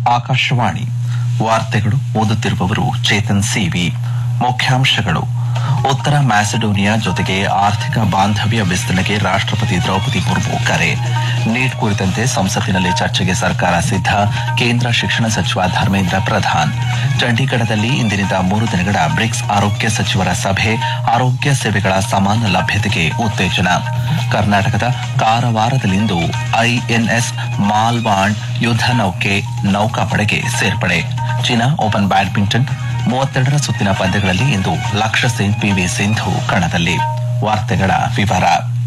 ಆಕಾಶವಾಣಿ ವಾರ್ತೆಗಳು ಓದುತ್ತಿರುವವರು ಚೇತನ್ ಸಿವಿ ಮುಖ್ಯಾಂಶಗಳು ಉತ್ತರ ಮ್ಯಾಸಿಡೋನಿಯಾ ಜೊತೆಗೆ ಆರ್ಥಿಕ ಬಾಂಧವ್ಯ ವಿಸ್ತರಣೆಗೆ ರಾಷ್ಟ್ರಪತಿ ದ್ರೌಪದಿ ಮುರ್ಮು ಕರೆ ನೀಟ್ ಕುರಿತಂತೆ ಸಂಸತ್ತಿನಲ್ಲಿ ಚರ್ಚೆಗೆ ಸರ್ಕಾರ ಸಿದ್ಧ ಕೇಂದ್ರ ಶಿಕ್ಷಣ ಸಚಿವ ಧರ್ಮೇಂದ್ರ ಪ್ರಧಾನ್ ಚಂಡೀಗಢದಲ್ಲಿ ಇಂದಿನಿಂದ ಮೂರು ದಿನಗಳ ಬ್ರಿಕ್ಸ್ ಆರೋಗ್ಯ ಸಚಿವರ ಸಭೆ ಆರೋಗ್ಯ ಸೇವೆಗಳ ಸಮಾನ ಲಭ್ಯತೆಗೆ ಉತ್ತೇಜನ ಕರ್ನಾಟಕದ ಕಾರವಾರದಲ್ಲಿಂದು ಐಎನ್ಎಸ್ ಮಾಲ್ವಾಂಡ್ ಯುದ್ಧ ನೌಕೆ ನೌಕಾಪಡೆಗೆ ಸೇರ್ಪಡೆ ಚೀನಾ ಓಪನ್ ಬ್ಯಾಡ್ಮಿಂಟನ್ ಮೂವತ್ತೆರಡರ ಸುತ್ತಿನ ಪಂದ್ಯಗಳಲ್ಲಿ ಇಂದು ಲಕ್ಷ್ಯ ಸೇನ್ ಪಿವಿ ಸಿಂಧು ಕಣದಲ್ಲಿ ವಾರ್ತೆಗಳ ವಿವರ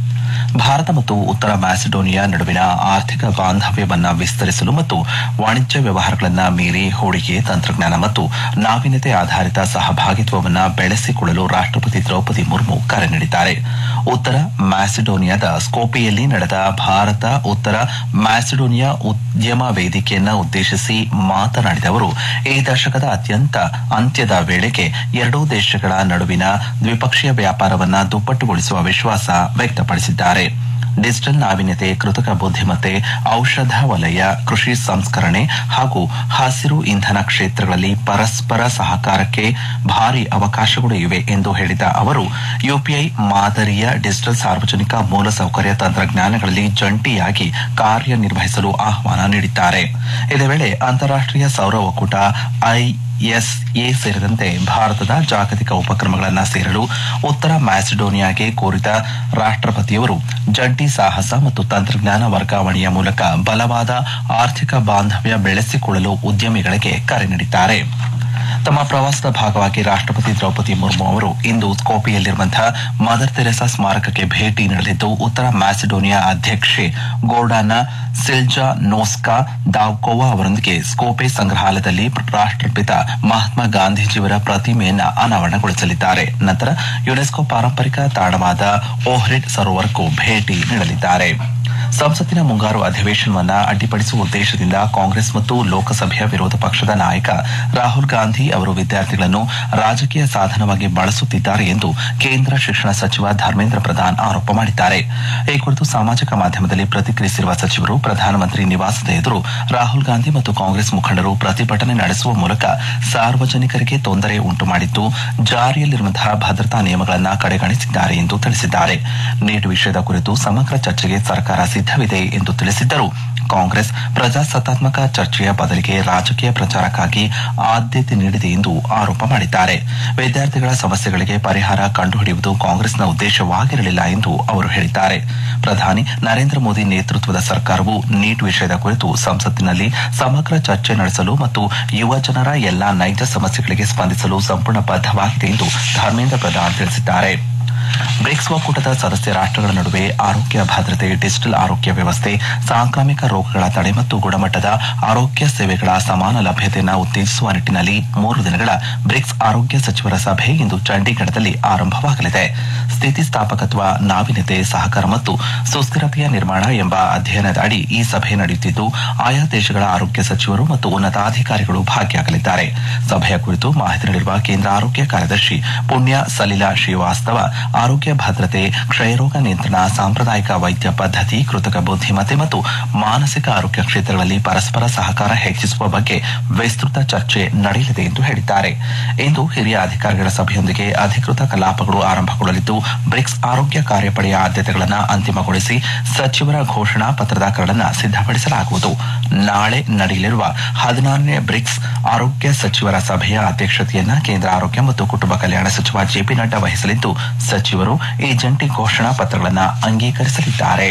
ಭಾರತ ಮತ್ತು ಉತ್ತರ ಮ್ಯಾಸಿಡೋನಿಯಾ ನಡುವಿನ ಆರ್ಥಿಕ ಬಾಂಧವ್ಯವನ್ನ ವಿಸ್ತರಿಸಲು ಮತ್ತು ವಾಣಿಜ್ಯ ವ್ಯವಹಾರಗಳನ್ನ ಮೀರಿ ಹೂಡಿಕೆ ತಂತ್ರಜ್ಞಾನ ಮತ್ತು ನಾವೀನ್ಯತೆ ಆಧಾರಿತ ಸಹಭಾಗಿತ್ವವನ್ನ ಬೆಳೆಸಿಕೊಳ್ಳಲು ರಾಷ್ಟ್ರಪತಿ ದ್ರೌಪದಿ ಮುರ್ಮು ಕರೆ ನೀಡಿದ್ದಾರೆ ಉತ್ತರ ಮ್ಯಾಸಿಡೋನಿಯಾದ ಸ್ಕೋಪಿಯಲ್ಲಿ ನಡೆದ ಭಾರತ ಉತ್ತರ ಮ್ಯಾಸಿಡೋನಿಯಾ ಉದ್ಯಮ ವೇದಿಕೆಯನ್ನ ಉದ್ದೇಶಿಸಿ ಮಾತನಾಡಿದ ಅವರು ಈ ದಶಕದ ಅತ್ಯಂತ ಅಂತ್ಯದ ವೇಳೆಗೆ ಎರಡೂ ದೇಶಗಳ ನಡುವಿನ ದ್ವಿಪಕ್ಷೀಯ ವ್ಯಾಪಾರವನ್ನ ದುಪ್ಪಟ್ಟುಗೊಳಿಸುವ ವಿಶ್ವಾಸ ವ್ಯಕ್ತಪಡಿಸಿದ್ದಾರೆ ಡಿಜಿಟಲ್ ನಾವೀನ್ಯತೆ ಕೃತಕ ಬುದ್ಧಿಮತ್ತೆ ಔಷಧ ವಲಯ ಕೃಷಿ ಸಂಸ್ಕರಣೆ ಹಾಗೂ ಹಸಿರು ಇಂಧನ ಕ್ಷೇತ್ರಗಳಲ್ಲಿ ಪರಸ್ಪರ ಸಹಕಾರಕ್ಕೆ ಭಾರಿ ಅವಕಾಶಗಳು ಇವೆ ಎಂದು ಹೇಳಿದ ಅವರು ಯುಪಿಐ ಮಾದರಿಯ ಡಿಜಿಟಲ್ ಸಾರ್ವಜನಿಕ ಮೂಲಸೌಕರ್ಯ ತಂತ್ರಜ್ಞಾನಗಳಲ್ಲಿ ಜಂಟಿಯಾಗಿ ಕಾರ್ಯನಿರ್ವಹಿಸಲು ಆಹ್ವಾನ ನೀಡಿದ್ದಾರೆ ಇದೇ ವೇಳೆ ಅಂತಾರಾಷ್ಟೀಯ ಸೌರ ಒಕ್ಕೂಟ ಐ ಎಸ್ಎ ಸೇರಿದಂತೆ ಭಾರತದ ಜಾಗತಿಕ ಉಪಕ್ರಮಗಳನ್ನು ಸೇರಲು ಉತ್ತರ ಮ್ಯಾಸಿಡೋನಿಯಾಗೆ ಕೋರಿದ ರಾಷ್ಟ್ರಪತಿಯವರು ಜಂಟಿ ಸಾಹಸ ಮತ್ತು ತಂತ್ರಜ್ಞಾನ ವರ್ಗಾವಣೆಯ ಮೂಲಕ ಬಲವಾದ ಆರ್ಥಿಕ ಬಾಂಧವ್ಯ ಬೆಳೆಸಿಕೊಳ್ಳಲು ಉದ್ಯಮಿಗಳಿಗೆ ಕರೆ ನೀಡಿದ್ದಾರೆ ತಮ್ಮ ಪ್ರವಾಸದ ಭಾಗವಾಗಿ ರಾಷ್ಟ್ರಪತಿ ದ್ರೌಪದಿ ಮುರ್ಮು ಅವರು ಇಂದು ಸ್ಕೋಪಿಯಲ್ಲಿರುವಂತಹ ಮದರ್ ತೆರೆಸಾ ಸ್ಮಾರಕಕ್ಕೆ ಭೇಟಿ ನೀಡಲಿದ್ದು ಉತ್ತರ ಮ್ಯಾಸಿಡೋನಿಯಾ ಅಧ್ಯಕ್ಷೆ ಗೋರ್ಡಾನ ಸಿಲ್ಜಾ ನೋಸ್ಕಾ ದಾವ್ಕೋವಾ ಅವರೊಂದಿಗೆ ಸ್ಕೋಪೆ ಸಂಗ್ರಹಾಲಯದಲ್ಲಿ ರಾಷ್ಟ್ರಪಿತ ಮಹಾತ್ಮ ಗಾಂಧೀಜಿಯವರ ಪ್ರತಿಮೆಯನ್ನ ಅನಾವರಣಗೊಳಿಸಲಿದ್ದಾರೆ ನಂತರ ಯುನೆಸ್ಕೋ ಪಾರಂಪರಿಕ ತಾಣವಾದ ಓಹ್ರಿಡ್ ಸರೋವರಕ್ಕೂ ಭೇಟಿ ನೀಡಲಿದ್ದಾರೆ ಸಂಸತ್ತಿನ ಮುಂಗಾರು ಅಧಿವೇಶನವನ್ನ ಅಡ್ಡಿಪಡಿಸುವ ಉದ್ದೇಶದಿಂದ ಕಾಂಗ್ರೆಸ್ ಮತ್ತು ಲೋಕಸಭೆಯ ವಿರೋಧ ಪಕ್ಷದ ನಾಯಕ ರಾಹುಲ್ ಗಾಂಧಿ ಅವರು ವಿದ್ಯಾರ್ಥಿಗಳನ್ನು ರಾಜಕೀಯ ಸಾಧನವಾಗಿ ಬಳಸುತ್ತಿದ್ದಾರೆ ಎಂದು ಕೇಂದ್ರ ಶಿಕ್ಷಣ ಸಚಿವ ಧರ್ಮೇಂದ್ರ ಪ್ರಧಾನ್ ಆರೋಪ ಮಾಡಿದ್ದಾರೆ ಈ ಕುರಿತು ಸಾಮಾಜಿಕ ಮಾಧ್ಯಮದಲ್ಲಿ ಪ್ರತಿಕ್ರಿಯಿಸಿರುವ ಸಚಿವರು ಪ್ರಧಾನಮಂತ್ರಿ ನಿವಾಸದ ಎದುರು ರಾಹುಲ್ ಗಾಂಧಿ ಮತ್ತು ಕಾಂಗ್ರೆಸ್ ಮುಖಂಡರು ಪ್ರತಿಭಟನೆ ನಡೆಸುವ ಮೂಲಕ ಸಾರ್ವಜನಿಕರಿಗೆ ತೊಂದರೆ ಉಂಟು ಮಾಡಿದ್ದು ಜಾರಿಯಲ್ಲಿರುವಂತಹ ಭದ್ರತಾ ನಿಯಮಗಳನ್ನು ಕಡೆಗಣಿಸಿದ್ದಾರೆ ಎಂದು ತಿಳಿಸಿದ್ದಾರೆ ನೀಟ್ ವಿಷಯದ ಕುರಿತು ಸಮಗ್ರ ಚರ್ಚೆಗೆ ಸರ್ಕಾರ ಸಿದ್ದವಿದೆ ಎಂದು ತಿಳಿಸಿದ್ದರು ಕಾಂಗ್ರೆಸ್ ಪ್ರಜಾಸತ್ತಾತ್ಮಕ ಚರ್ಚೆಯ ಬದಲಿಗೆ ರಾಜಕೀಯ ಪ್ರಚಾರಕ್ಕಾಗಿ ಆದ್ಯತೆ ನೀಡಿದೆ ಎಂದು ಆರೋಪ ಮಾಡಿದ್ದಾರೆ ವಿದ್ಯಾರ್ಥಿಗಳ ಸಮಸ್ಯೆಗಳಿಗೆ ಪರಿಹಾರ ಕಂಡುಹಿಡಿಯುವುದು ಕಾಂಗ್ರೆಸ್ನ ಉದ್ದೇಶವಾಗಿರಲಿಲ್ಲ ಎಂದು ಅವರು ಹೇಳಿದ್ದಾರೆ ಪ್ರಧಾನಿ ನರೇಂದ್ರ ಮೋದಿ ನೇತೃತ್ವದ ಸರ್ಕಾರವು ನೀಟ್ ವಿಷಯದ ಕುರಿತು ಸಂಸತ್ತಿನಲ್ಲಿ ಸಮಗ್ರ ಚರ್ಚೆ ನಡೆಸಲು ಮತ್ತು ಯುವ ಜನರ ಎಲ್ಲಾ ನೈಜ ಸಮಸ್ಯೆಗಳಿಗೆ ಸ್ಪಂದಿಸಲು ಸಂಪೂರ್ಣ ಬದ್ಧವಾಗಿದೆ ಎಂದು ಧರ್ಮೇಂದ್ರ ಪ್ರಧಾನ್ ತಿಳಿಸಿದ್ದಾರೆ ಬ್ರಿಕ್ಸ್ ಒಕ್ಕೂಟದ ಸದಸ್ಯ ರಾಷ್ಟ್ರಗಳ ನಡುವೆ ಆರೋಗ್ಯ ಭದ್ರತೆ ಡಿಜಿಟಲ್ ಆರೋಗ್ಯ ವ್ಯವಸ್ಥೆ ಸಾಂಕ್ರಾಮಿಕ ರೋಗಗಳ ತಡೆ ಮತ್ತು ಗುಣಮಟ್ಟದ ಆರೋಗ್ಯ ಸೇವೆಗಳ ಸಮಾನ ಲಭ್ಯತೆಯನ್ನು ಉತ್ತೇಜಿಸುವ ನಿಟ್ಟಿನಲ್ಲಿ ಮೂರು ದಿನಗಳ ಬ್ರಿಕ್ಸ್ ಆರೋಗ್ಯ ಸಚಿವರ ಸಭೆ ಇಂದು ಚಂಡೀಗಢದಲ್ಲಿ ಆರಂಭವಾಗಲಿದೆ ಸ್ಥಿತಿಸ್ಥಾಪಕತ್ವ ನಾವೀನ್ಯತೆ ಸಹಕಾರ ಮತ್ತು ಸುಸ್ಥಿರತೆಯ ನಿರ್ಮಾಣ ಎಂಬ ಅಧ್ಯಯನದ ಅಡಿ ಈ ಸಭೆ ನಡೆಯುತ್ತಿದ್ದು ಆಯಾ ದೇಶಗಳ ಆರೋಗ್ಯ ಸಚಿವರು ಮತ್ತು ಉನ್ನತಾಧಿಕಾರಿಗಳು ಭಾಗಿಯಾಗಲಿದ್ದಾರೆ ಸಭೆಯ ಕುರಿತು ಮಾಹಿತಿ ನೀಡಿರುವ ಕೇಂದ್ರ ಆರೋಗ್ಯ ಕಾರ್ಯದರ್ಶಿ ಪುಣ್ಯ ಸಲಿಲಾ ಶ್ರೀವಾಸ್ತವ ಆರೋಗ್ಯ ಭದ್ರತೆ ಕ್ಷಯರೋಗ ನಿಯಂತ್ರಣ ಸಾಂಪ್ರದಾಯಿಕ ವೈದ್ಯ ಪದ್ಧತಿ ಕೃತಕ ಬುದ್ಧಿಮತ್ತೆ ಮತ್ತು ಮಾನಸಿಕ ಆರೋಗ್ಯ ಕ್ಷೇತ್ರಗಳಲ್ಲಿ ಪರಸ್ಪರ ಸಹಕಾರ ಹೆಚ್ಚಿಸುವ ಬಗ್ಗೆ ವಿಸ್ತೃತ ಚರ್ಚೆ ನಡೆಯಲಿದೆ ಎಂದು ಹೇಳಿದ್ದಾರೆ ಇಂದು ಹಿರಿಯ ಅಧಿಕಾರಿಗಳ ಸಭೆಯೊಂದಿಗೆ ಅಧಿಕೃತ ಕಲಾಪಗಳು ಆರಂಭಗೊಳ್ಳಲಿದ್ದು ಬ್ರಿಕ್ಸ್ ಆರೋಗ್ಯ ಕಾರ್ಯಪಡೆಯ ಆದ್ಯತೆಗಳನ್ನು ಅಂತಿಮಗೊಳಿಸಿ ಸಚಿವರ ಘೋಷಣಾ ಪತ್ರದ ಕರಡನ್ನು ಸಿದ್ದಪಡಿಸಲಾಗುವುದು ನಾಳೆ ನಡೆಯಲಿರುವ ಹದಿನಾರನೇ ಬ್ರಿಕ್ಸ್ ಆರೋಗ್ಯ ಸಚಿವರ ಸಭೆಯ ಅಧ್ಯಕ್ಷತೆಯನ್ನ ಕೇಂದ್ರ ಆರೋಗ್ಯ ಮತ್ತು ಕುಟುಂಬ ಕಲ್ಯಾಣ ಸಚಿವ ಜೆಪಿ ನಡ್ಡಾ ವಹಿಸಲಿದ್ದು ಸಚಿವರು ಈ ಜಂಟಿ ಘೋಷಣಾ ಪತ್ರಗಳನ್ನು ಅಂಗೀಕರಿಸಲಿದ್ದಾರೆ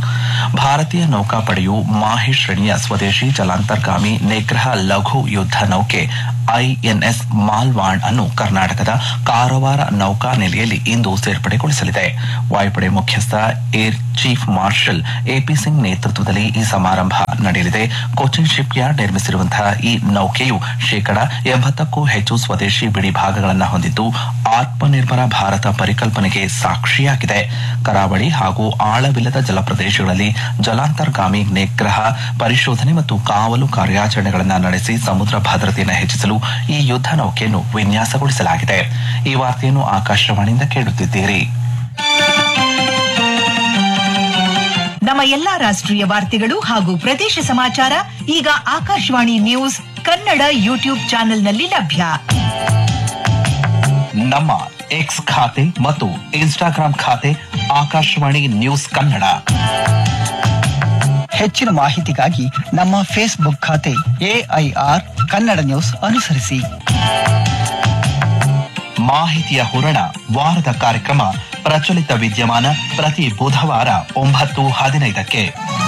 ಭಾರತೀಯ ನೌಕಾಪಡೆಯು ಮಾಹೆ ಶ್ರೇಣಿಯ ಸ್ವದೇಶಿ ಜಲಾಂತರ್ಗಾಮಿ ನಿಗ್ರಹ ಲಘು ಯುದ್ಧ ನೌಕೆ ಐಎನ್ಎಸ್ ಮಾಲ್ವಾಂಡ್ ಅನ್ನು ಕರ್ನಾಟಕದ ಕಾರವಾರ ನೌಕಾ ನೆಲೆಯಲ್ಲಿ ಇಂದು ಸೇರ್ಪಡೆಗೊಳಿಸಲಿದೆ ವಾಯುಪಡೆ ಮುಖ್ಯಸ್ಥ air chief marshal AP Singh ನೇತೃತ್ವದಲ್ಲಿ ಈ ಸಮಾರಂಭ ನಡೆಯಲಿದೆ ಕೊಚ್ಚಿನ್ ಶಿಪ್ ಯಾರ್ಡ್ ನಿರ್ಮಿಸಿರುವಂತಹ ಈ ನೌಕೆಯು ಶೇಕಡ ಎಂಬತ್ತಕ್ಕೂ ಹೆಚ್ಚು ಸ್ವದೇಶಿ ಬಿಡಿ ಭಾಗಗಳನ್ನು ಹೊಂದಿದ್ದು ಆತ್ಮನಿರ್ಭರ ಭಾರತ ಪರಿಕಲ್ಪನೆಗೆ ಸಾಕ್ಷಿಯಾಗಿದೆ ಕರಾವಳಿ ಹಾಗೂ ಆಳವಿಲ್ಲದ ಜಲಪ್ರದೇಶಗಳಲ್ಲಿ ಜಲಾಂತರ್ಗಾಮಿ ನಿಗ್ರಹ ಪರಿಶೋಧನೆ ಮತ್ತು ಕಾವಲು ಕಾರ್ಯಾಚರಣೆಗಳನ್ನು ನಡೆಸಿ ಸಮುದ್ರ ಭದ್ರತೆಯನ್ನು ಹೆಚ್ಚಿಸಲು ಈ ಯುದ್ಧ ನೌಕೆಯನ್ನು ವಿನ್ಯಾಸಗೊಳಿಸಲಾಗಿದೆ ಈ ವಾರ್ತೆಯನ್ನು ಆಕಾಶವಾಣಿಯಿಂದ ಕೇಳುತ್ತಿದ್ದೀರಿ ನಮ್ಮ ಎಲ್ಲಾ ರಾಷ್ಟ್ರೀಯ ವಾರ್ತೆಗಳು ಹಾಗೂ ಪ್ರದೇಶ ಸಮಾಚಾರ ಈಗ ಆಕಾಶವಾಣಿ ನ್ಯೂಸ್ ಕನ್ನಡ ಯೂಟ್ಯೂಬ್ ಚಾನೆಲ್ನಲ್ಲಿ ಲಭ್ಯ ನಮ್ಮ ಎಕ್ಸ್ ಖಾತೆ ಮತ್ತು ಇನ್ಸ್ಟಾಗ್ರಾಂ ಖಾತೆ ಆಕಾಶವಾಣಿ ನ್ಯೂಸ್ ಕನ್ನಡ ಹೆಚ್ಚಿನ ಮಾಹಿತಿಗಾಗಿ ನಮ್ಮ ಫೇಸ್ಬುಕ್ ಖಾತೆ ಎಐಆರ್ ಕನ್ನಡ ನ್ಯೂಸ್ ಅನುಸರಿಸಿ ಮಾಹಿತಿಯ ಹೂರಣ ವಾರದ ಕಾರ್ಯಕ್ರಮ ಪ್ರಚಲಿತ ವಿದ್ಯಮಾನ ಪ್ರತಿ ಬುಧವಾರ ಒಂಬತ್ತು ಹದಿನೈದಕ್ಕೆ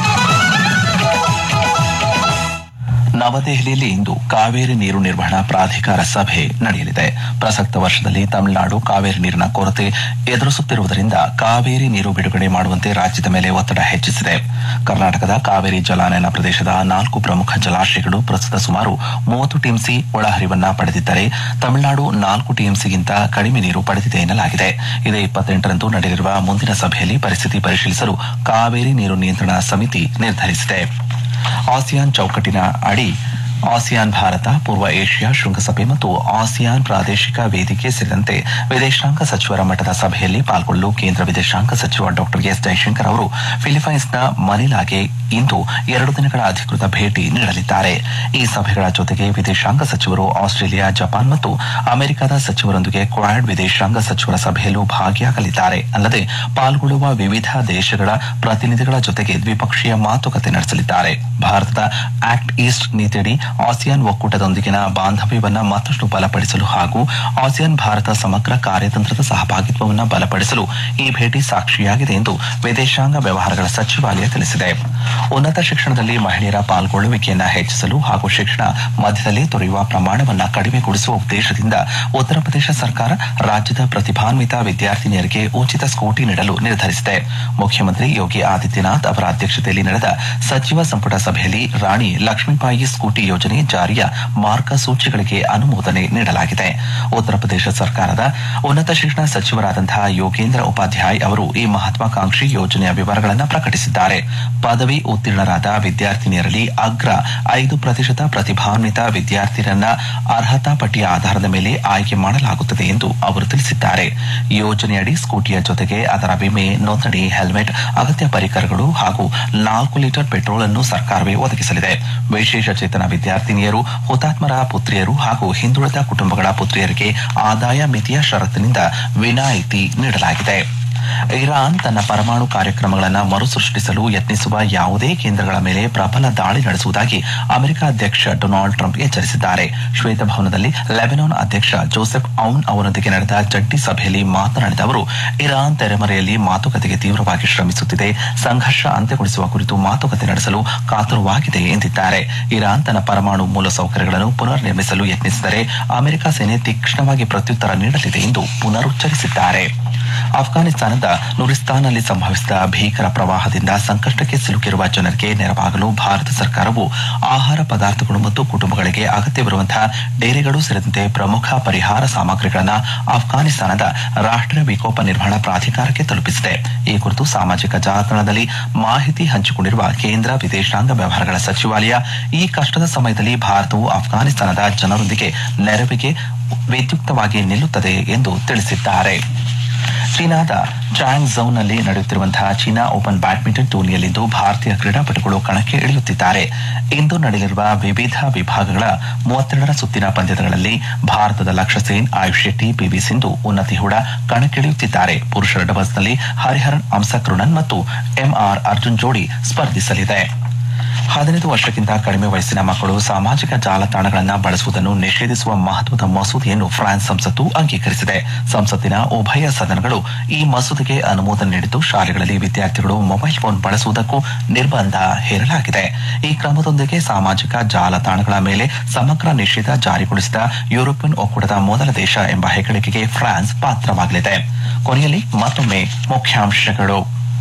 ನವದೆಹಲಿಯಲ್ಲಿ ಇಂದು ಕಾವೇರಿ ನೀರು ನಿರ್ವಹಣಾ ಪ್ರಾಧಿಕಾರ ಸಭೆ ನಡೆಯಲಿದೆ ಪ್ರಸಕ್ತ ವರ್ಷದಲ್ಲಿ ತಮಿಳುನಾಡು ಕಾವೇರಿ ನೀರಿನ ಕೊರತೆ ಎದುರಿಸುತ್ತಿರುವುದರಿಂದ ಕಾವೇರಿ ನೀರು ಬಿಡುಗಡೆ ಮಾಡುವಂತೆ ರಾಜ್ಯದ ಮೇಲೆ ಒತ್ತಡ ಹೆಚ್ಚಿಸಿದೆ ಕರ್ನಾಟಕದ ಕಾವೇರಿ ಜಲಾನಯನ ಪ್ರದೇಶದ ನಾಲ್ಕು ಪ್ರಮುಖ ಜಲಾಶಯಗಳು ಪ್ರಸ್ತುತ ಸುಮಾರು ಮೂವತ್ತು ಟಿಎಂಸಿ ಒಳಹರಿವನ್ನ ಪಡೆದಿದ್ದರೆ ತಮಿಳುನಾಡು ನಾಲ್ಕು ಟಿಎಂಸಿಗಿಂತ ಕಡಿಮೆ ನೀರು ಪಡೆದಿದೆ ಎನ್ನಲಾಗಿದೆ ಇದೇ ಇಪ್ಪತ್ತೆಂಟರಂದು ನಡೆಯಲಿರುವ ಮುಂದಿನ ಸಭೆಯಲ್ಲಿ ಪರಿಸ್ಥಿತಿ ಪರಿಶೀಲಿಸಲು ಕಾವೇರಿ ನೀರು ನಿಯಂತ್ರಣ ಸಮಿತಿ ನಿರ್ಧರಿಸಿದೆ ಆಸಿಯಾನ್ ಚೌಕಟ್ಟಿನ ಅಡಿ ಆಸಿಯಾನ್ ಭಾರತ ಪೂರ್ವ ಏಷ್ಯಾ ಶೃಂಗಸಭೆ ಮತ್ತು ಆಸಿಯಾನ್ ಪ್ರಾದೇಶಿಕ ವೇದಿಕೆ ಸೇರಿದಂತೆ ವಿದೇಶಾಂಗ ಸಚಿವರ ಮಟ್ಟದ ಸಭೆಯಲ್ಲಿ ಪಾಲ್ಗೊಳ್ಳಲು ಕೇಂದ್ರ ವಿದೇಶಾಂಗ ಸಚಿವ ಡಾಕ್ಟರ್ ಎಸ್ ಜೈಶಂಕರ್ ಅವರು ಫಿಲಿಪೈನ್ಸ್ನ ಮನಿಲಾಗೆ ಇಂದು ಎರಡು ದಿನಗಳ ಅಧಿಕೃತ ಭೇಟಿ ನೀಡಲಿದ್ದಾರೆ ಈ ಸಭೆಗಳ ಜೊತೆಗೆ ವಿದೇಶಾಂಗ ಸಚಿವರು ಆಸ್ಟ್ರೇಲಿಯಾ ಜಪಾನ್ ಮತ್ತು ಅಮೆರಿಕದ ಸಚಿವರೊಂದಿಗೆ ಕ್ವಾಡ್ ವಿದೇಶಾಂಗ ಸಚಿವರ ಸಭೆಯಲ್ಲೂ ಭಾಗಿಯಾಗಲಿದ್ದಾರೆ ಅಲ್ಲದೆ ಪಾಲ್ಗೊಳ್ಳುವ ವಿವಿಧ ದೇಶಗಳ ಪ್ರತಿನಿಧಿಗಳ ಜೊತೆಗೆ ದ್ವಿಪಕ್ಷೀಯ ಮಾತುಕತೆ ನಡೆಸಲಿದ್ದಾರೆ ಭಾರತದ ಆಕ್ಟ್ ಈಸ್ಟ್ ನೀತಿಯಡಿ ಆಸಿಯಾನ್ ಒಕ್ಕೂಟದೊಂದಿಗಿನ ಬಾಂಧವ್ಯವನ್ನ ಮತ್ತಷ್ಟು ಬಲಪಡಿಸಲು ಹಾಗೂ ಆಸಿಯಾನ್ ಭಾರತ ಸಮಗ್ರ ಕಾರ್ಯತಂತ್ರದ ಸಹಭಾಗಿತ್ವವನ್ನು ಬಲಪಡಿಸಲು ಈ ಭೇಟಿ ಸಾಕ್ಷಿಯಾಗಿದೆ ಎಂದು ವಿದೇಶಾಂಗ ವ್ಯವಹಾರಗಳ ಸಚಿವಾಲಯ ತಿಳಿಸಿದೆ ಉನ್ನತ ಶಿಕ್ಷಣದಲ್ಲಿ ಮಹಿಳೆಯರ ಪಾಲ್ಗೊಳ್ಳುವಿಕೆಯನ್ನು ಹೆಚ್ಚಿಸಲು ಹಾಗೂ ಶಿಕ್ಷಣ ಮಧ್ಯದಲ್ಲಿ ತೊರೆಯುವ ಪ್ರಮಾಣವನ್ನು ಕಡಿಮೆಗೊಳಿಸುವ ಉದ್ದೇಶದಿಂದ ಉತ್ತರ ಪ್ರದೇಶ ಸರ್ಕಾರ ರಾಜ್ಯದ ಪ್ರತಿಭಾನ್ವಿತ ವಿದ್ಯಾರ್ಥಿನಿಯರಿಗೆ ಉಚಿತ ಸ್ಕೂಟಿ ನೀಡಲು ನಿರ್ಧರಿಸಿದೆ ಮುಖ್ಯಮಂತ್ರಿ ಯೋಗಿ ಆದಿತ್ಯನಾಥ್ ಅವರ ಅಧ್ಯಕ್ಷತೆಯಲ್ಲಿ ನಡೆದ ಸಚಿವ ಸಂಪುಟ ಸಭೆಯಲ್ಲಿ ರಾಣಿ ಲಕ್ಷ್ಮೀಬಾಯಿ ಸ್ಕೂಟಿ ಯೋಜನೆ ಜಾರಿಯ ಮಾರ್ಗಸೂಚಿಗಳಿಗೆ ಅನುಮೋದನೆ ನೀಡಲಾಗಿದೆ ಉತ್ತರ ಪ್ರದೇಶ ಸರ್ಕಾರದ ಉನ್ನತ ಶಿಕ್ಷಣ ಸಚಿವರಾದಂತಹ ಯೋಗೇಂದ್ರ ಉಪಾಧ್ಯಾಯ್ ಅವರು ಈ ಮಹತ್ವಾಕಾಂಕ್ಷಿ ಯೋಜನೆಯ ವಿವರಗಳನ್ನು ಪ್ರಕಟಿಸಿದ್ದಾರೆ ಪದವಿ ಉತ್ತೀರ್ಣರಾದ ವಿದ್ಯಾರ್ಥಿನಿಯರಲ್ಲಿ ಅಗ್ರ ಐದು ಪ್ರತಿಶತ ಪ್ರತಿಭಾನ್ವಿತ ವಿದ್ಯಾರ್ಥಿಯರನ್ನ ಅರ್ಹತಾ ಪಟ್ಟಿಯ ಆಧಾರದ ಮೇಲೆ ಆಯ್ಕೆ ಮಾಡಲಾಗುತ್ತದೆ ಎಂದು ಅವರು ತಿಳಿಸಿದ್ದಾರೆ ಯೋಜನೆಯಡಿ ಸ್ಕೂಟಿಯ ಜೊತೆಗೆ ಅದರ ವಿಮೆ ನೋಂದಣಿ ಹೆಲ್ಮೆಟ್ ಅಗತ್ಯ ಪರಿಕರಗಳು ಹಾಗೂ ನಾಲ್ಕು ಲೀಟರ್ ಪೆಟ್ರೋಲ್ ಅನ್ನು ಸರ್ಕಾರವೇ ಒದಗಿಸಲಿದೆ ವಿಶೇಷ ಚೇತನ ವಿದ್ಯಾರ್ಥಿನಿಯರು ಹುತಾತ್ಮರ ಪುತ್ರಿಯರು ಹಾಗೂ ಹಿಂದುಳಿದ ಕುಟುಂಬಗಳ ಪುತ್ರಿಯರಿಗೆ ಆದಾಯ ಮಿತಿಯ ಷರತ್ತಿನಿಂದ ವಿನಾಯಿತಿ ನೀಡಲಾಗಿದೆ ಇರಾನ್ ತನ್ನ ಪರಮಾಣು ಕಾರ್ಯಕ್ರಮಗಳನ್ನು ಮರುಸೃಷ್ಟಿಸಲು ಯತ್ನಿಸುವ ಯಾವುದೇ ಕೇಂದ್ರಗಳ ಮೇಲೆ ಪ್ರಬಲ ದಾಳಿ ನಡೆಸುವುದಾಗಿ ಅಮೆರಿಕ ಅಧ್ಯಕ್ಷ ಡೊನಾಲ್ಡ್ ಟ್ರಂಪ್ ಎಚ್ಚರಿಸಿದ್ದಾರೆ ಶ್ವೇತಭವನದಲ್ಲಿ ಲೆಬನಾನ್ ಅಧ್ಯಕ್ಷ ಜೋಸೆಫ್ ಔನ್ ಅವರೊಂದಿಗೆ ನಡೆದ ಜಂಟಿ ಸಭೆಯಲ್ಲಿ ಮಾತನಾಡಿದ ಅವರು ಇರಾನ್ ತೆರೆಮರೆಯಲ್ಲಿ ಮಾತುಕತೆಗೆ ತೀವ್ರವಾಗಿ ಶ್ರಮಿಸುತ್ತಿದೆ ಸಂಘರ್ಷ ಅಂತ್ಯಗೊಳಿಸುವ ಕುರಿತು ಮಾತುಕತೆ ನಡೆಸಲು ಕಾತುರವಾಗಿದೆ ಎಂದಿದ್ದಾರೆ ಇರಾನ್ ತನ್ನ ಪರಮಾಣು ಮೂಲಸೌಕರ್ಯಗಳನ್ನು ಪುನರ್ ನಿರ್ಮಿಸಲು ಯತ್ನಿಸಿದರೆ ಅಮೆರಿಕ ಸೇನೆ ತೀಕ್ಷ್ಣವಾಗಿ ಪ್ರತ್ಯುತ್ತರ ನೀಡಲಿದೆ ಎಂದು ಪುನರುಚ್ಚರಿಸಿದ್ದಾರೆ ಅಫ್ಘಾನಿಸ್ತಾನದ ನುರಿಸ್ತಾನ್ನಲ್ಲಿ ಸಂಭವಿಸಿದ ಭೀಕರ ಪ್ರವಾಹದಿಂದ ಸಂಕಷ್ಟಕ್ಕೆ ಸಿಲುಕಿರುವ ಜನರಿಗೆ ನೆರವಾಗಲು ಭಾರತ ಸರ್ಕಾರವು ಆಹಾರ ಪದಾರ್ಥಗಳು ಮತ್ತು ಕುಟುಂಬಗಳಿಗೆ ಅಗತ್ಯವಿರುವಂತಹ ಡೇರೆಗಳು ಸೇರಿದಂತೆ ಪ್ರಮುಖ ಪರಿಹಾರ ಸಾಮಗ್ರಿಗಳನ್ನು ಅಫ್ಘಾನಿಸ್ತಾನದ ರಾಷ್ಟ್ರೀಯ ವಿಕೋಪ ನಿರ್ವಹಣಾ ಪ್ರಾಧಿಕಾರಕ್ಕೆ ತಲುಪಿಸಿದೆ ಈ ಕುರಿತು ಸಾಮಾಜಿಕ ಜಾಲತಾಣದಲ್ಲಿ ಮಾಹಿತಿ ಹಂಚಿಕೊಂಡಿರುವ ಕೇಂದ್ರ ವಿದೇಶಾಂಗ ವ್ಯವಹಾರಗಳ ಸಚಿವಾಲಯ ಈ ಕಷ್ಟದ ಸಮಯದಲ್ಲಿ ಭಾರತವು ಅಫ್ಘಾನಿಸ್ತಾನದ ಜನರೊಂದಿಗೆ ನೆರವಿಗೆ ವಿದ್ಯುಕ್ತವಾಗಿ ನಿಲ್ಲುತ್ತದೆ ಎಂದು ತಿಳಿಸಿದ್ದಾರೆ ಚೀನಾದ ಚಾಂಗ್ ಝೌನ್ನಲ್ಲಿ ನಡೆಯುತ್ತಿರುವಂತಹ ಚೀನಾ ಓಪನ್ ಬ್ಯಾಡ್ಮಿಂಟನ್ ಟೂರ್ನಿಯಲ್ಲಿಂದು ಭಾರತೀಯ ಕ್ರೀಡಾಪಟುಗಳು ಕಣಕ್ಕೆ ಇಳಿಯುತ್ತಿದ್ದಾರೆ ಇಂದು ನಡೆಯಲಿರುವ ವಿವಿಧ ವಿಭಾಗಗಳ ಮೂವತ್ತೆರಡರ ಸುತ್ತಿನ ಪಂದ್ಯಗಳಲ್ಲಿ ಭಾರತದ ಲಕ್ಷ್ಯ ಸೇನ್ ಆಯುಷ್ ಶೆಟ್ಟಿ ಪಿವಿ ಸಿಂಧು ಉನ್ನತಿ ಹೂಡ ಕಣಕ್ಕಿಳಿಯುತ್ತಿದ್ದಾರೆ ಪುರುಷರ ಡಬಲ್ಸ್ನಲ್ಲಿ ಹರಿಹರನ್ ಅಂಸಕೃಣನ್ ಮತ್ತು ಎಂಆರ್ ಅರ್ಜುನ್ ಜೋಡಿ ಸ್ಪರ್ಧಿಸಲಿದೆ ಹದಿನೈದು ವರ್ಷಕ್ಕಿಂತ ಕಡಿಮೆ ವಯಸ್ಸಿನ ಮಕ್ಕಳು ಸಾಮಾಜಿಕ ಜಾಲತಾಣಗಳನ್ನು ಬಳಸುವುದನ್ನು ನಿಷೇಧಿಸುವ ಮಹತ್ವದ ಮಸೂದೆಯನ್ನು ಫ್ರಾನ್ಸ್ ಸಂಸತ್ತು ಅಂಗೀಕರಿಸಿದೆ ಸಂಸತ್ತಿನ ಉಭಯ ಸದನಗಳು ಈ ಮಸೂದೆಗೆ ಅನುಮೋದನೆ ನೀಡಿದ್ದು ಶಾಲೆಗಳಲ್ಲಿ ವಿದ್ಯಾರ್ಥಿಗಳು ಮೊಬೈಲ್ ಫೋನ್ ಬಳಸುವುದಕ್ಕೂ ನಿರ್ಬಂಧ ಹೇರಲಾಗಿದೆ ಈ ಕ್ರಮದೊಂದಿಗೆ ಸಾಮಾಜಿಕ ಜಾಲತಾಣಗಳ ಮೇಲೆ ಸಮಗ್ರ ನಿಷೇಧ ಜಾರಿಗೊಳಿಸಿದ ಯುರೋಪಿಯನ್ ಒಕ್ಕೂಟದ ಮೊದಲ ದೇಶ ಎಂಬ ಹೆಗ್ಗಳಿಕೆಗೆ ಫ್ರಾನ್ಸ್ ಪಾತ್ರವಾಗಲಿದೆ ಕೊನೆಯಲ್ಲಿ ಮತ್ತೊಮ್ಮೆ ಮುಖ್ಯಾಂಶಗಳು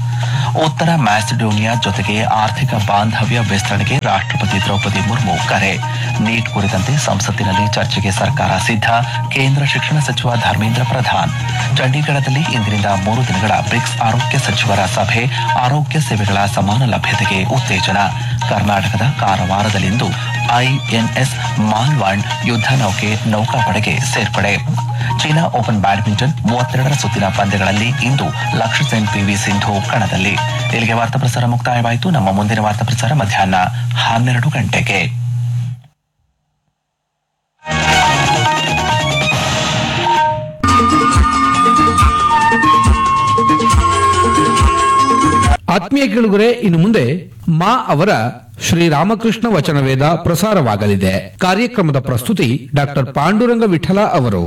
ಉತ್ತರ ಮ್ಯಾಸಿಡೋನಿಯಾ ಜೊತೆಗೆ ಆರ್ಥಿಕ ಬಾಂಧವ್ಯ ವಿಸ್ತರಣೆಗೆ ರಾಷ್ಟ್ರಪತಿ ದ್ರೌಪದಿ ಮುರ್ಮು ಕರೆ ನೀಟ್ ಕುರಿತಂತೆ ಸಂಸತ್ತಿನಲ್ಲಿ ಚರ್ಚೆಗೆ ಸರ್ಕಾರ ಸಿದ್ಧ ಕೇಂದ್ರ ಶಿಕ್ಷಣ ಸಚಿವ ಧರ್ಮೇಂದ್ರ ಪ್ರಧಾನ್ ಚಂಡೀಗಢದಲ್ಲಿ ಇಂದಿನಿಂದ ಮೂರು ದಿನಗಳ ಬ್ರಿಕ್ಸ್ ಆರೋಗ್ಯ ಸಚಿವರ ಸಭೆ ಆರೋಗ್ಯ ಸೇವೆಗಳ ಸಮಾನ ಲಭ್ಯತೆಗೆ ಉತ್ತೇಜನ ಕರ್ನಾಟಕದ ಕಾರವಾರದಲ್ಲಿಂದು ಐಎನ್ಎಸ್ ಮಾಲ್ವಾಂಡ್ ಯುದ್ಧ ನೌಕೆ ನೌಕಾಪಡೆಗೆ ಸೇರ್ಪಡೆ ಚೀನಾ ಓಪನ್ ಬ್ಯಾಡ್ಮಿಂಟನ್ ಮೂವತ್ತೆರಡರ ಸುತ್ತಿನ ಪಂದ್ಯಗಳಲ್ಲಿ ಇಂದು ಲಕ್ಷ್ಯ ಸೆನ್ ಪಿವಿ ಸಿಂಧು ಕಣದಲ್ಲಿ ಇಲ್ಲಿಗೆ ವಾರ್ತಾ ಪ್ರಸಾರ ಮುಕ್ತಾಯವಾಯಿತು ನಮ್ಮ ಮುಂದಿನ ವಾರ್ತಾ ಪ್ರಸಾರ ಮಧ್ಯಾಹ್ನ ಹನ್ನೆರಡು ಗಂಟೆಗೆ ಆತ್ಮೀಯ ಕೇಳುಗರೆ ಇನ್ನು ಮುಂದೆ ಮಾ ಅವರ ಶ್ರೀರಾಮಕೃಷ್ಣ ವಚನವೇದ ಪ್ರಸಾರವಾಗಲಿದೆ ಕಾರ್ಯಕ್ರಮದ ಪ್ರಸ್ತುತಿ ಡಾಕ್ಟರ್ ಪಾಂಡುರಂಗ ವಿಠಲ ಅವರು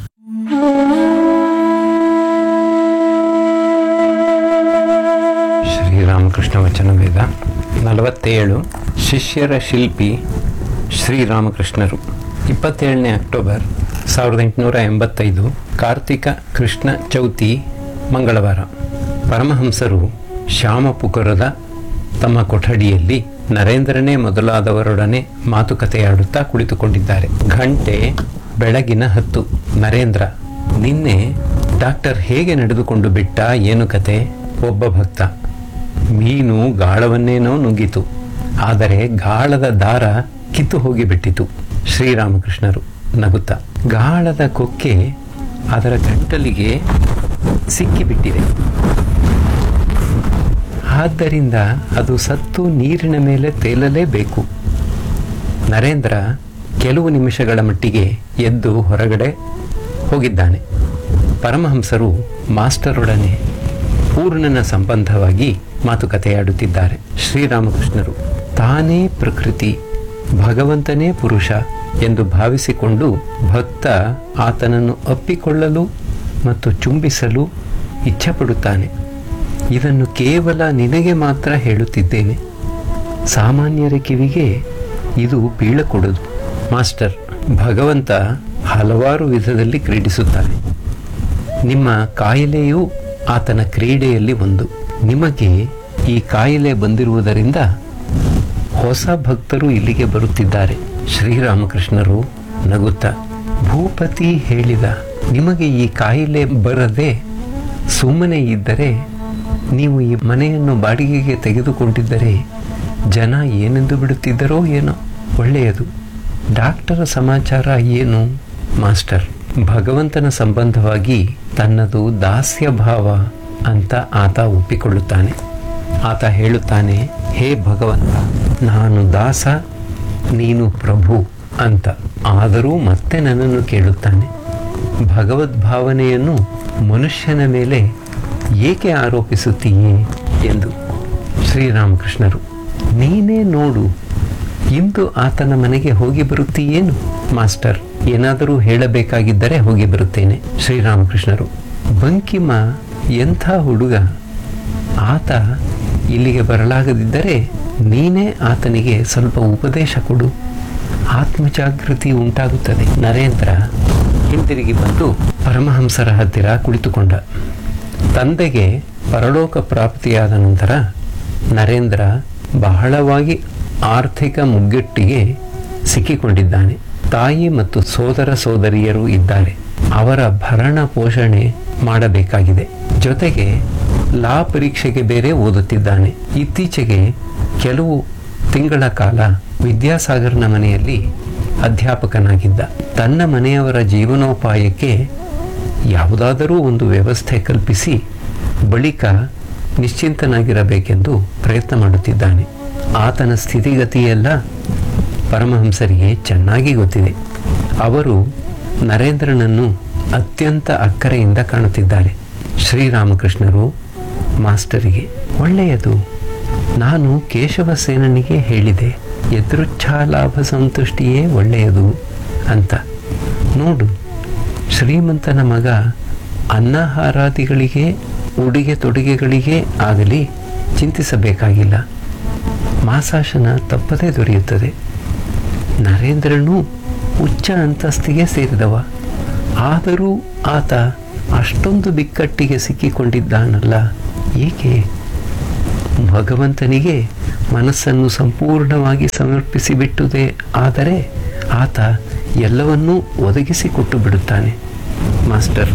ಶ್ರೀರಾಮಕೃಷ್ಣ ವಚನ ವೇದ ನಲವತ್ತೇಳು ಶಿಷ್ಯರ ಶಿಲ್ಪಿ ಶ್ರೀರಾಮಕೃಷ್ಣರು ಇಪ್ಪತ್ತೇಳನೇ ಅಕ್ಟೋಬರ್ ಸಾವಿರದ ಎಂಟುನೂರ ಎಂಬತ್ತೈದು ಕಾರ್ತಿಕ ಕೃಷ್ಣ ಚೌತಿ ಮಂಗಳವಾರ ಪರಮಹಂಸರು ಶ್ಯಾಮಪುಕುರದ ತಮ್ಮ ಕೊಠಡಿಯಲ್ಲಿ ನರೇಂದ್ರನೇ ಮೊದಲಾದವರೊಡನೆ ಮಾತುಕತೆಯಾಡುತ್ತಾ ಕುಳಿತುಕೊಂಡಿದ್ದಾರೆ ಗಂಟೆ ಬೆಳಗಿನ ಹತ್ತು ನರೇಂದ್ರ ನಿನ್ನೆ ಡಾಕ್ಟರ್ ಹೇಗೆ ನಡೆದುಕೊಂಡು ಬಿಟ್ಟ ಏನು ಕತೆ ಒಬ್ಬ ಭಕ್ತ ಮೀನು ಗಾಳವನ್ನೇನೋ ನುಗ್ಗಿತು ಆದರೆ ಗಾಳದ ದಾರ ಕಿತ್ತು ಹೋಗಿಬಿಟ್ಟಿತು ಶ್ರೀರಾಮಕೃಷ್ಣರು ನಗುತ್ತ ಗಾಳದ ಕೊಕ್ಕೆ ಅದರ ಗಂಟಲಿಗೆ ಸಿಕ್ಕಿಬಿಟ್ಟಿದೆ ಆದ್ದರಿಂದ ಅದು ಸತ್ತು ನೀರಿನ ಮೇಲೆ ತೇಲಲೇಬೇಕು ನರೇಂದ್ರ ಕೆಲವು ನಿಮಿಷಗಳ ಮಟ್ಟಿಗೆ ಎದ್ದು ಹೊರಗಡೆ ಹೋಗಿದ್ದಾನೆ ಪರಮಹಂಸರು ಮಾಸ್ಟರೊಡನೆ ಪೂರ್ಣನ ಸಂಬಂಧವಾಗಿ ಮಾತುಕತೆಯಾಡುತ್ತಿದ್ದಾರೆ ಶ್ರೀರಾಮಕೃಷ್ಣರು ತಾನೇ ಪ್ರಕೃತಿ ಭಗವಂತನೇ ಪುರುಷ ಎಂದು ಭಾವಿಸಿಕೊಂಡು ಭಕ್ತ ಆತನನ್ನು ಅಪ್ಪಿಕೊಳ್ಳಲು ಮತ್ತು ಚುಂಬಿಸಲು ಇಚ್ಛಪಡುತ್ತಾನೆ ಇದನ್ನು ಕೇವಲ ನಿನಗೆ ಮಾತ್ರ ಹೇಳುತ್ತಿದ್ದೇನೆ ಸಾಮಾನ್ಯರ ಕಿವಿಗೆ ಇದು ಬೀಳಕೊಡದು ಮಾಸ್ಟರ್ ಭಗವಂತ ಹಲವಾರು ವಿಧದಲ್ಲಿ ಕ್ರೀಡಿಸುತ್ತಾನೆ ನಿಮ್ಮ ಕಾಯಿಲೆಯೂ ಆತನ ಕ್ರೀಡೆಯಲ್ಲಿ ಒಂದು ನಿಮಗೆ ಈ ಕಾಯಿಲೆ ಬಂದಿರುವುದರಿಂದ ಹೊಸ ಭಕ್ತರು ಇಲ್ಲಿಗೆ ಬರುತ್ತಿದ್ದಾರೆ ಶ್ರೀರಾಮಕೃಷ್ಣರು ನಗುತ್ತಾ ಭೂಪತಿ ಹೇಳಿದ ನಿಮಗೆ ಈ ಕಾಯಿಲೆ ಬರದೆ ಸುಮ್ಮನೆ ಇದ್ದರೆ ನೀವು ಈ ಮನೆಯನ್ನು ಬಾಡಿಗೆಗೆ ತೆಗೆದುಕೊಂಡಿದ್ದರೆ ಜನ ಏನೆಂದು ಬಿಡುತ್ತಿದ್ದರೋ ಏನೋ ಒಳ್ಳೆಯದು ಡಾಕ್ಟರ ಸಮಾಚಾರ ಏನು ಮಾಸ್ಟರ್ ಭಗವಂತನ ಸಂಬಂಧವಾಗಿ ತನ್ನದು ದಾಸ್ಯ ಭಾವ ಅಂತ ಆತ ಒಪ್ಪಿಕೊಳ್ಳುತ್ತಾನೆ ಆತ ಹೇಳುತ್ತಾನೆ ಹೇ ಭಗವಂತ ನಾನು ದಾಸ ನೀನು ಪ್ರಭು ಅಂತ ಆದರೂ ಮತ್ತೆ ನನ್ನನ್ನು ಕೇಳುತ್ತಾನೆ ಭಗವದ್ಭಾವನೆಯನ್ನು ಮನುಷ್ಯನ ಮೇಲೆ ಏಕೆ ಆರೋಪಿಸುತ್ತೀಯೇ ಎಂದು ಶ್ರೀರಾಮಕೃಷ್ಣರು ನೀನೇ ನೋಡು ಇಂದು ಆತನ ಮನೆಗೆ ಹೋಗಿ ಬರುತ್ತೀಯೇನು ಮಾಸ್ಟರ್ ಏನಾದರೂ ಹೇಳಬೇಕಾಗಿದ್ದರೆ ಹೋಗಿ ಬರುತ್ತೇನೆ ಶ್ರೀರಾಮಕೃಷ್ಣರು ಬಂಕಿಮ ಎಂಥ ಹುಡುಗ ಆತ ಇಲ್ಲಿಗೆ ಬರಲಾಗದಿದ್ದರೆ ನೀನೇ ಆತನಿಗೆ ಸ್ವಲ್ಪ ಉಪದೇಶ ಕೊಡು ಆತ್ಮಜಾಗೃತಿ ಉಂಟಾಗುತ್ತದೆ ನರೇಂದ್ರ ಹಿಂತಿರುಗಿ ಬಂದು ಪರಮಹಂಸರ ಹತ್ತಿರ ಕುಳಿತುಕೊಂಡ ತಂದೆಗೆ ಪರಲೋಕ ಪ್ರಾಪ್ತಿಯಾದ ನಂತರ ನರೇಂದ್ರ ಬಹಳವಾಗಿ ಆರ್ಥಿಕ ಮುಗ್ಗಟ್ಟಿಗೆ ಸಿಕ್ಕಿಕೊಂಡಿದ್ದಾನೆ ತಾಯಿ ಮತ್ತು ಸೋದರ ಸೋದರಿಯರು ಇದ್ದಾರೆ ಅವರ ಭರಣ ಪೋಷಣೆ ಮಾಡಬೇಕಾಗಿದೆ ಜೊತೆಗೆ ಲಾ ಪರೀಕ್ಷೆಗೆ ಬೇರೆ ಓದುತ್ತಿದ್ದಾನೆ ಇತ್ತೀಚೆಗೆ ಕೆಲವು ತಿಂಗಳ ಕಾಲ ವಿದ್ಯಾಸಾಗರ್ನ ಮನೆಯಲ್ಲಿ ಅಧ್ಯಾಪಕನಾಗಿದ್ದ ತನ್ನ ಮನೆಯವರ ಜೀವನೋಪಾಯಕ್ಕೆ ಯಾವುದಾದರೂ ಒಂದು ವ್ಯವಸ್ಥೆ ಕಲ್ಪಿಸಿ ಬಳಿಕ ನಿಶ್ಚಿಂತನಾಗಿರಬೇಕೆಂದು ಪ್ರಯತ್ನ ಮಾಡುತ್ತಿದ್ದಾನೆ ಆತನ ಸ್ಥಿತಿಗತಿಯೆಲ್ಲ ಪರಮಹಂಸರಿಗೆ ಚೆನ್ನಾಗಿ ಗೊತ್ತಿದೆ ಅವರು ನರೇಂದ್ರನನ್ನು ಅತ್ಯಂತ ಅಕ್ಕರೆಯಿಂದ ಕಾಣುತ್ತಿದ್ದಾರೆ ಶ್ರೀರಾಮಕೃಷ್ಣರು ಮಾಸ್ಟರಿಗೆ ಒಳ್ಳೆಯದು ನಾನು ಕೇಶವಸೇನನಿಗೆ ಹೇಳಿದೆ ಎದುರುಚ್ಛಾ ಲಾಭ ಸಂತುಷ್ಟಿಯೇ ಒಳ್ಳೆಯದು ಅಂತ ನೋಡು ಶ್ರೀಮಂತನ ಮಗ ಅನ್ನಹಾರಾದಿಗಳಿಗೆ ಉಡುಗೆ ತೊಡುಗೆಗಳಿಗೆ ಆಗಲಿ ಚಿಂತಿಸಬೇಕಾಗಿಲ್ಲ ಮಾಸಾಶನ ತಪ್ಪದೇ ದೊರೆಯುತ್ತದೆ ನರೇಂದ್ರನು ಉಚ್ಚ ಅಂತಸ್ತಿಗೆ ಸೇರಿದವ ಆದರೂ ಆತ ಅಷ್ಟೊಂದು ಬಿಕ್ಕಟ್ಟಿಗೆ ಸಿಕ್ಕಿಕೊಂಡಿದ್ದಾನಲ್ಲ ಏಕೆ ಭಗವಂತನಿಗೆ ಮನಸ್ಸನ್ನು ಸಂಪೂರ್ಣವಾಗಿ ಸಮರ್ಪಿಸಿಬಿಟ್ಟುದೇ ಆದರೆ ಆತ ಎಲ್ಲವನ್ನೂ ಒದಗಿಸಿಕೊಟ್ಟು ಬಿಡುತ್ತಾನೆ ಮಾಸ್ಟರ್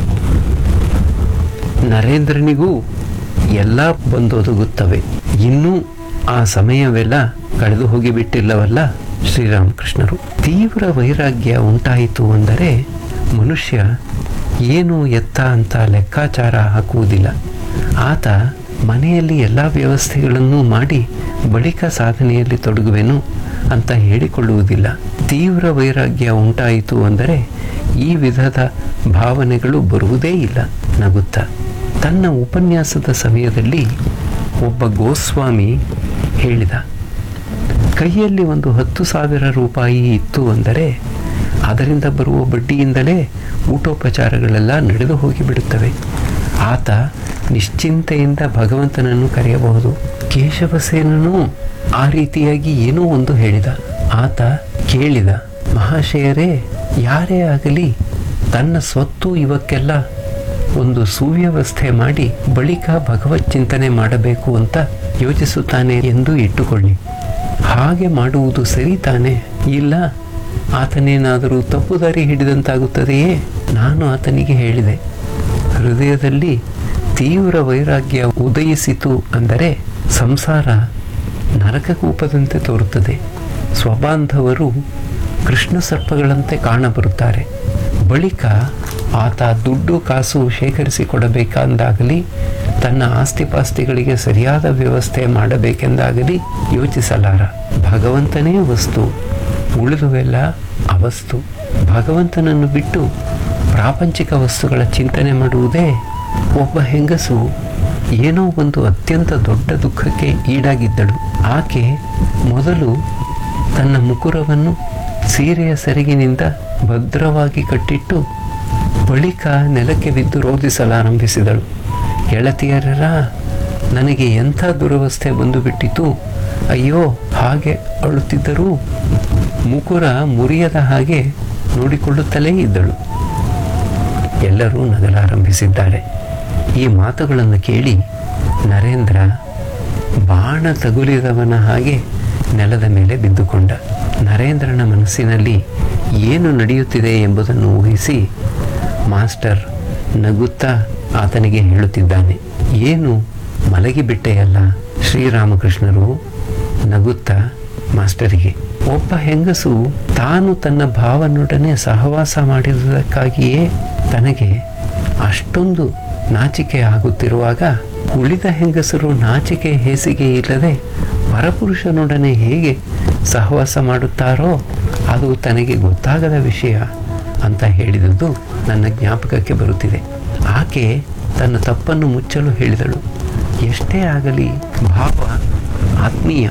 ನರೇಂದ್ರನಿಗೂ ಎಲ್ಲ ಬಂದೊದಗುತ್ತವೆ ಇನ್ನೂ ಆ ಸಮಯವೆಲ್ಲ ಕಳೆದು ಹೋಗಿಬಿಟ್ಟಿಲ್ಲವಲ್ಲ ಶ್ರೀರಾಮಕೃಷ್ಣರು ತೀವ್ರ ವೈರಾಗ್ಯ ಉಂಟಾಯಿತು ಅಂದರೆ ಮನುಷ್ಯ ಏನು ಎತ್ತ ಅಂತ ಲೆಕ್ಕಾಚಾರ ಹಾಕುವುದಿಲ್ಲ ಆತ ಮನೆಯಲ್ಲಿ ಎಲ್ಲ ವ್ಯವಸ್ಥೆಗಳನ್ನು ಮಾಡಿ ಬಳಿಕ ಸಾಧನೆಯಲ್ಲಿ ತೊಡಗುವೆನು ಅಂತ ಹೇಳಿಕೊಳ್ಳುವುದಿಲ್ಲ ತೀವ್ರ ವೈರಾಗ್ಯ ಉಂಟಾಯಿತು ಅಂದರೆ ಈ ವಿಧದ ಭಾವನೆಗಳು ಬರುವುದೇ ಇಲ್ಲ ನಗುತ್ತಾ ತನ್ನ ಉಪನ್ಯಾಸದ ಸಮಯದಲ್ಲಿ ಒಬ್ಬ ಗೋಸ್ವಾಮಿ ಹೇಳಿದ ಕೈಯಲ್ಲಿ ಒಂದು ಹತ್ತು ಸಾವಿರ ರೂಪಾಯಿ ಇತ್ತು ಅಂದರೆ ಅದರಿಂದ ಬರುವ ಬಡ್ಡಿಯಿಂದಲೇ ಊಟೋಪಚಾರಗಳೆಲ್ಲ ನಡೆದು ಹೋಗಿಬಿಡುತ್ತವೆ ಆತ ನಿಶ್ಚಿಂತೆಯಿಂದ ಭಗವಂತನನ್ನು ಕರೆಯಬಹುದು ಕೇಶವಸೇನನು ಆ ರೀತಿಯಾಗಿ ಏನೋ ಒಂದು ಹೇಳಿದ ಆತ ಕೇಳಿದ ಮಹಾಶಯರೇ ಯಾರೇ ಆಗಲಿ ತನ್ನ ಸ್ವತ್ತು ಇವಕ್ಕೆಲ್ಲ ಒಂದು ಸುವ್ಯವಸ್ಥೆ ಮಾಡಿ ಬಳಿಕ ಭಗವತ್ ಚಿಂತನೆ ಮಾಡಬೇಕು ಅಂತ ಯೋಚಿಸುತ್ತಾನೆ ಎಂದು ಇಟ್ಟುಕೊಳ್ಳಿ ಹಾಗೆ ಮಾಡುವುದು ಸರಿ ತಾನೆ ಇಲ್ಲ ಆತನೇನಾದರೂ ತಪ್ಪು ದಾರಿ ಹಿಡಿದಂತಾಗುತ್ತದೆಯೇ ನಾನು ಆತನಿಗೆ ಹೇಳಿದೆ ಹೃದಯದಲ್ಲಿ ತೀವ್ರ ವೈರಾಗ್ಯ ಉದಯಿಸಿತು ಅಂದರೆ ಸಂಸಾರ ನರಕಕೂಪದಂತೆ ತೋರುತ್ತದೆ ಸ್ವಬಾಂಧವರು ಕೃಷ್ಣ ಸರ್ಪಗಳಂತೆ ಕಾಣಬರುತ್ತಾರೆ ಬಳಿಕ ಆತ ದುಡ್ಡು ಕಾಸು ಶೇಖರಿಸಿಕೊಡಬೇಕೆಂದಾಗಲಿ ತನ್ನ ಆಸ್ತಿಪಾಸ್ತಿಗಳಿಗೆ ಸರಿಯಾದ ವ್ಯವಸ್ಥೆ ಮಾಡಬೇಕೆಂದಾಗಲಿ ಯೋಚಿಸಲಾರ ಭಗವಂತನೇ ವಸ್ತು ಉಳಿದುವೆಲ್ಲ ಅವಸ್ತು ಭಗವಂತನನ್ನು ಬಿಟ್ಟು ಪ್ರಾಪಂಚಿಕ ವಸ್ತುಗಳ ಚಿಂತನೆ ಮಾಡುವುದೇ ಒಬ್ಬ ಹೆಂಗಸು ಏನೋ ಒಂದು ಅತ್ಯಂತ ದೊಡ್ಡ ದುಃಖಕ್ಕೆ ಈಡಾಗಿದ್ದಳು ಆಕೆ ಮೊದಲು ತನ್ನ ಮುಕುರವನ್ನು ಸೀರೆಯ ಸೆರಗಿನಿಂದ ಭದ್ರವಾಗಿ ಕಟ್ಟಿಟ್ಟು ಬಳಿಕ ನೆಲಕ್ಕೆ ಬಿದ್ದು ರೋಧಿಸಲಾರಂಭಿಸಿದಳು ಗೆಳತಿಯರ ನನಗೆ ಎಂಥ ದುರವಸ್ಥೆ ಬಂದು ಬಿಟ್ಟಿತು ಅಯ್ಯೋ ಹಾಗೆ ಅಳುತ್ತಿದ್ದರೂ ಮುಕುರ ಮುರಿಯದ ಹಾಗೆ ನೋಡಿಕೊಳ್ಳುತ್ತಲೇ ಇದ್ದಳು ಎಲ್ಲರೂ ನಗಲಾರಂಭಿಸಿದ್ದಾರೆ ಈ ಮಾತುಗಳನ್ನು ಕೇಳಿ ನರೇಂದ್ರ ಬಾಣ ತಗುಲಿದವನ ಹಾಗೆ ನೆಲದ ಮೇಲೆ ಬಿದ್ದುಕೊಂಡ ನರೇಂದ್ರನ ಮನಸ್ಸಿನಲ್ಲಿ ಏನು ನಡೆಯುತ್ತಿದೆ ಎಂಬುದನ್ನು ಊಹಿಸಿ ಮಾಸ್ಟರ್ ನಗುತ್ತಾ ಆತನಿಗೆ ಹೇಳುತ್ತಿದ್ದಾನೆ ಏನು ಮಲಗಿಬಿಟ್ಟೆಯಲ್ಲ ಶ್ರೀರಾಮಕೃಷ್ಣರು ನಗುತ್ತಾ ಮಾಸ್ಟರಿಗೆ ಒಬ್ಬ ಹೆಂಗಸು ತಾನು ತನ್ನ ಭಾವನೊಡನೆ ಸಹವಾಸ ಮಾಡಿರುವುದಕ್ಕಾಗಿಯೇ ತನಗೆ ಅಷ್ಟೊಂದು ನಾಚಿಕೆ ಆಗುತ್ತಿರುವಾಗ ಉಳಿದ ಹೆಂಗಸರು ನಾಚಿಕೆ ಹೇಸಿಗೆ ಇಲ್ಲದೆ ಪರಪುರುಷನೊಡನೆ ಹೇಗೆ ಸಹವಾಸ ಮಾಡುತ್ತಾರೋ ಅದು ತನಗೆ ಗೊತ್ತಾಗದ ವಿಷಯ ಅಂತ ಹೇಳಿದುದು ನನ್ನ ಜ್ಞಾಪಕಕ್ಕೆ ಬರುತ್ತಿದೆ ಆಕೆ ತನ್ನ ತಪ್ಪನ್ನು ಮುಚ್ಚಲು ಹೇಳಿದಳು ಎಷ್ಟೇ ಆಗಲಿ ಭಾವ ಆತ್ಮೀಯ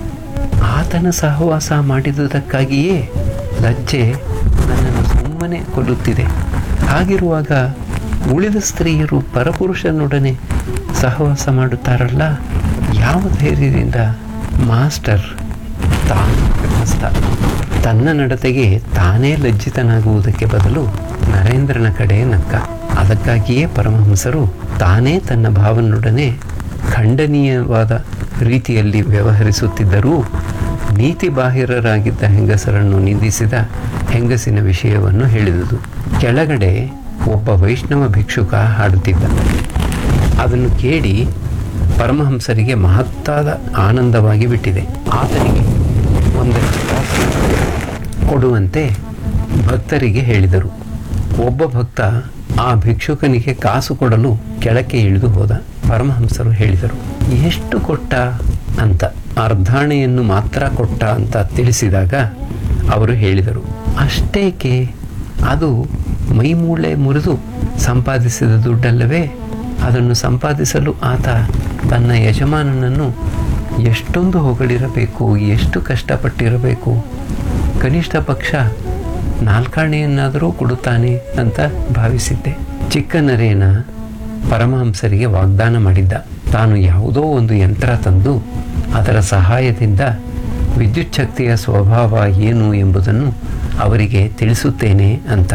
ಆತನ ಸಹವಾಸ ಮಾಡಿದುದಕ್ಕಾಗಿಯೇ ಲಜ್ಜೆ ನನ್ನನ್ನು ಸುಮ್ಮನೆ ಕೊಲ್ಲುತ್ತಿದೆ ಹಾಗಿರುವಾಗ ಉಳಿದ ಸ್ತ್ರೀಯರು ಪರಪುರುಷನೊಡನೆ ಸಹವಾಸ ಮಾಡುತ್ತಾರಲ್ಲ ಯಾವ ಧೈರ್ಯದಿಂದ ಮಾಸ್ಟರ್ ತಾನು ಗೃಹಸ್ಥ ತನ್ನ ನಡತೆಗೆ ತಾನೇ ಲಜ್ಜಿತನಾಗುವುದಕ್ಕೆ ಬದಲು ನರೇಂದ್ರನ ಕಡೆ ನಕ್ಕ ಅದಕ್ಕಾಗಿಯೇ ಪರಮಹಂಸರು ತಾನೇ ತನ್ನ ಭಾವನೊಡನೆ ಖಂಡನೀಯವಾದ ರೀತಿಯಲ್ಲಿ ವ್ಯವಹರಿಸುತ್ತಿದ್ದರೂ ನೀತಿ ಬಾಹಿರರಾಗಿದ್ದ ಹೆಂಗಸರನ್ನು ನಿಂದಿಸಿದ ಹೆಂಗಸಿನ ವಿಷಯವನ್ನು ಹೇಳಿದುದು ಕೆಳಗಡೆ ಒಬ್ಬ ವೈಷ್ಣವ ಭಿಕ್ಷುಕ ಹಾಡುತ್ತಿದ್ದ ಅದನ್ನು ಕೇಳಿ ಪರಮಹಂಸರಿಗೆ ಮಹತ್ತಾದ ಆನಂದವಾಗಿ ಬಿಟ್ಟಿದೆ ಆತನಿಗೆ ಒಂದಷ್ಟು ಕಾಸು ಕೊಡುವಂತೆ ಭಕ್ತರಿಗೆ ಹೇಳಿದರು ಒಬ್ಬ ಭಕ್ತ ಆ ಭಿಕ್ಷುಕನಿಗೆ ಕಾಸು ಕೊಡಲು ಕೆಳಕ್ಕೆ ಇಳಿದು ಹೋದ ಪರಮಹಂಸರು ಹೇಳಿದರು ಎಷ್ಟು ಕೊಟ್ಟ ಅಂತ ಅರ್ಧಾಣೆಯನ್ನು ಮಾತ್ರ ಕೊಟ್ಟ ಅಂತ ತಿಳಿಸಿದಾಗ ಅವರು ಹೇಳಿದರು ಅಷ್ಟೇಕೆ ಅದು ಮೈಮೂಳೆ ಮುರಿದು ಸಂಪಾದಿಸಿದ ದುಡ್ಡಲ್ಲವೇ ಅದನ್ನು ಸಂಪಾದಿಸಲು ಆತ ತನ್ನ ಯಜಮಾನನನ್ನು ಎಷ್ಟೊಂದು ಹೊಗಳಿರಬೇಕು ಎಷ್ಟು ಕಷ್ಟಪಟ್ಟಿರಬೇಕು ಕನಿಷ್ಠ ಪಕ್ಷ ನಾಲ್ಕಾಣೆಯನ್ನಾದರೂ ಕೊಡುತ್ತಾನೆ ಅಂತ ಭಾವಿಸಿದ್ದೆ ಚಿಕ್ಕ ನರೇನ ಪರಮಹಂಸರಿಗೆ ವಾಗ್ದಾನ ಮಾಡಿದ್ದ ತಾನು ಯಾವುದೋ ಒಂದು ಯಂತ್ರ ತಂದು ಅದರ ಸಹಾಯದಿಂದ ವಿದ್ಯುತ್ ಶಕ್ತಿಯ ಸ್ವಭಾವ ಏನು ಎಂಬುದನ್ನು ಅವರಿಗೆ ತಿಳಿಸುತ್ತೇನೆ ಅಂತ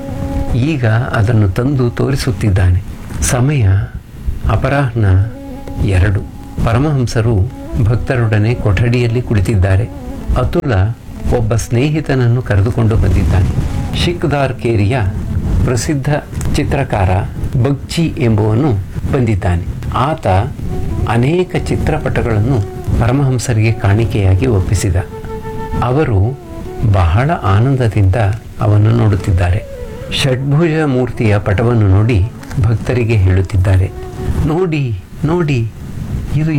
ಈಗ ಅದನ್ನು ತಂದು ತೋರಿಸುತ್ತಿದ್ದಾನೆ ಸಮಯ ಅಪರಾಹ್ನ ಎರಡು ಪರಮಹಂಸರು ಭಕ್ತರೊಡನೆ ಕೊಠಡಿಯಲ್ಲಿ ಕುಳಿತಿದ್ದಾರೆ ಅತುಲ ಒಬ್ಬ ಸ್ನೇಹಿತನನ್ನು ಕರೆದುಕೊಂಡು ಬಂದಿದ್ದಾನೆ ಶಿಕ್ದಾರ್ ಕೇರಿಯ ಪ್ರಸಿದ್ಧ ಚಿತ್ರಕಾರ ಬಗ್ಚಿ ಎಂಬುವನು ಬಂದಿದ್ದಾನೆ ಆತ ಅನೇಕ ಚಿತ್ರಪಟಗಳನ್ನು ಪರಮಹಂಸರಿಗೆ ಕಾಣಿಕೆಯಾಗಿ ಒಪ್ಪಿಸಿದ ಅವರು ಬಹಳ ಆನಂದದಿಂದ ಅವನ್ನು ನೋಡುತ್ತಿದ್ದಾರೆ ಷಡ್ಭುಜ ಮೂರ್ತಿಯ ಪಟವನ್ನು ನೋಡಿ ಭಕ್ತರಿಗೆ ಹೇಳುತ್ತಿದ್ದಾರೆ ನೋಡಿ ನೋಡಿ